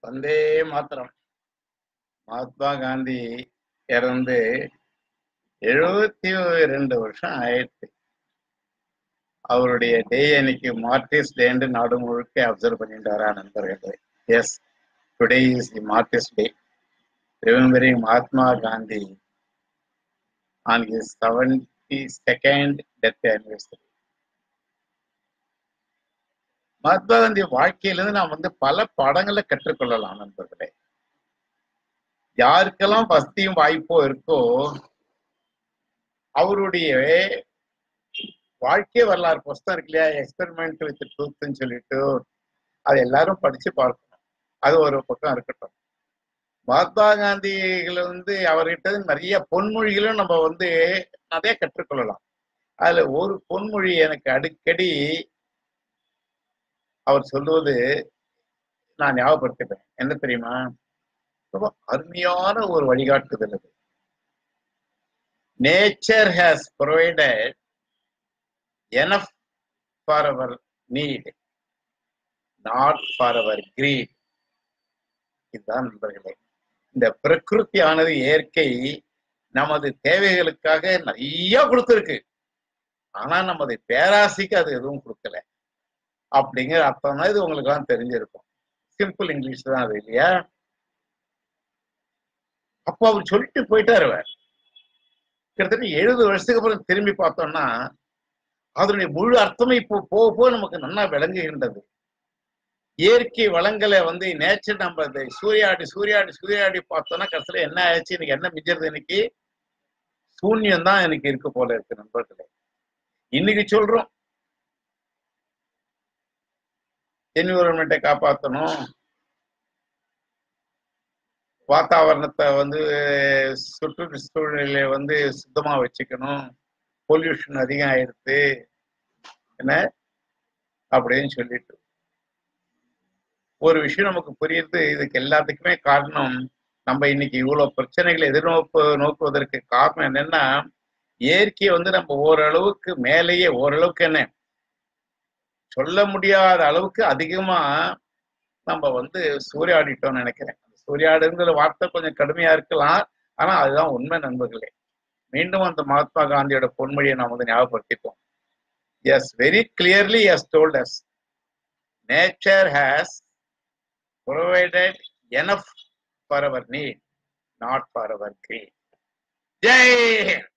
வந்தே மாத்திரம் மகாத்மா காந்தி இறந்து எழுபத்தி ரெண்டு வருஷம் ஆயிடுச்சு அவருடைய டே அன்னைக்கு மார்டிஸ் டேன்னு நாடு முழுக்க அப்சர்வ் பண்ணிட்டு வரா நண்பர்களே yes today is the martyrs day remembering Mahatma Gandhi on his seventy second death anniversary Mahatma Gandhi வாழ்க்கையிலிருந்து நாம் வந்து பல பாடங்களை கற்றுக்கொள்ளலாம் நண்பர்களே யாருக்கெல்லாம் வசதியும் வாய்ப்போ இருக்கோ அவருடைய வாழ்க்கை வரலாறு புஸ்தகம் இருக்கு இல்லையா எக்ஸ்பெரிமெண்ட் வித் ட்ரூத்னு சொல்லிட்டு அது எல்லாரும் படிச்சு பார்க்கணும் அது ஒரு பக்கம் இருக்கட்டும் மகாத்மா காந்திகள் வந்து அவர்கிட்ட நிறைய பொன்மொழிகளும் நம்ம வந்து நிறைய கற்றுக்கொள்ளலாம் அதுல ஒரு பொன்மொழி எனக்கு அடிக்கடி அவர் சொல்லுவது நான் ஞாபகப்படுத்திப்பேன் என்ன தெரியுமா ரொம்ப அருமையான ஒரு வழிகாட்டுதல் அது nature has provided enough for our need not for our greed இதுதான் நண்பர்களே இந்த பிரகிருத்தியானது இயற்கை நமது தேவைகளுக்காக நிறைய கொடுத்துருக்கு ஆனா நமது பேராசைக்கு அது எதுவும் கொடுக்கல அப்படிங்கிற அர்த்தம் தான் இது உங்களுக்கு எல்லாம் தெரிஞ்சிருக்கும் சிம்பிள் இங்கிலீஷ் தான் அது இல்லையா அப்போ அவர் சொல்லிட்டு போயிட்டாரு அவர் கிட்டத்தட்ட எழுபது வருஷத்துக்கு அப்புறம் திரும்பி பார்த்தோம்னா அதனுடைய முழு அர்த்தமும் இப்போ போக போக நமக்கு நல்லா விளங்குகின்றது இயற்கை வளங்களை வந்து நேச்சர் நம்ம இந்த சூரியாடி சூரியாடி சூரியாடி பார்த்தோம்னா கடைசியில் என்ன ஆயிடுச்சு எனக்கு என்ன மிஞ்சறது இன்னைக்கு சூன்யம் தான் எனக்கு இருக்கு போல இருக்கு நண்பர்களே இன்னைக்கு சொல்றோம் என்விரான்மெண்ட்டை காப்பாற்றணும் வாத்தாவரணத்தை வந்து சுற்றுச்சூழலை வந்து சுத்தமா வச்சுக்கணும் பொல்யூஷன் அதிகம் ஆயிடுது என்ன அப்படின்னு சொல்லிட்டு ஒரு விஷயம் நமக்கு புரியுது இதுக்கு எல்லாத்துக்குமே காரணம் நம்ம இன்னைக்கு இவ்வளவு பிரச்சனைகளை எதிர்நோக்கு நோக்குவதற்கு காரணம் என்னன்னா இயற்கையை வந்து நம்ம ஓரளவுக்கு மேலேயே ஓரளவுக்கு என்ன சொல்ல முடியாத அளவுக்கு அதிகமா நம்ம வந்து சூறையாடிட்டோம்னு நினைக்கிறேன் சூறையாடுங்கிற வார்த்தை கொஞ்சம் கடுமையா இருக்கலாம் ஆனா அதுதான் உண்மை நண்பர்களே மீண்டும் அந்த மகாத்மா காந்தியோட பொன்மொழியை நாம் வந்து ஞாபகப்படுத்திப்போம் as very clearly as told us nature has provided enough for our need not for our greed Jai Hind